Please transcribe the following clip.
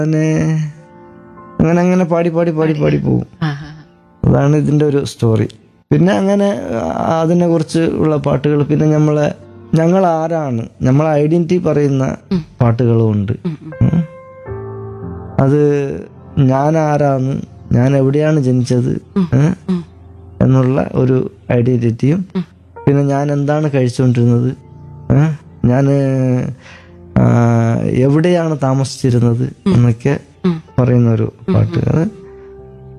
അങ്ങനെ അങ്ങനെ അങ്ങനെ പാടി പാടി പാടി പാടി പോകും ആ, ആ. അതാണ് ഇതിന്റെ ഒരു സ്റ്റോറി പിന്നെ അങ്ങനെ അതിനെ കുറിച്ച് ഉള്ള പാട്ടുകൾ പിന്നെ നമ്മളെ ഞങ്ങൾ ആരാണ് നമ്മളെ ഐഡന്റിറ്റി പറയുന്ന പാട്ടുകളും ഉണ്ട് ഉം. അത് ഞാൻ ആരാന്ന് ഞാൻ എവിടെയാണ് ജനിച്ചത് ഏ? എന്നുള്ള ഒരു ഐഡന്റിറ്റിയും പിന്നെ ഞാൻ എന്താണ് കഴിച്ചുകൊണ്ടിരുന്നത് ഏ? ഞാൻ എവിടെയാണ് താമസിച്ചിരുന്നത് എന്നൊക്കെ പറയുന്ന ഒരു പാട്ട് അത്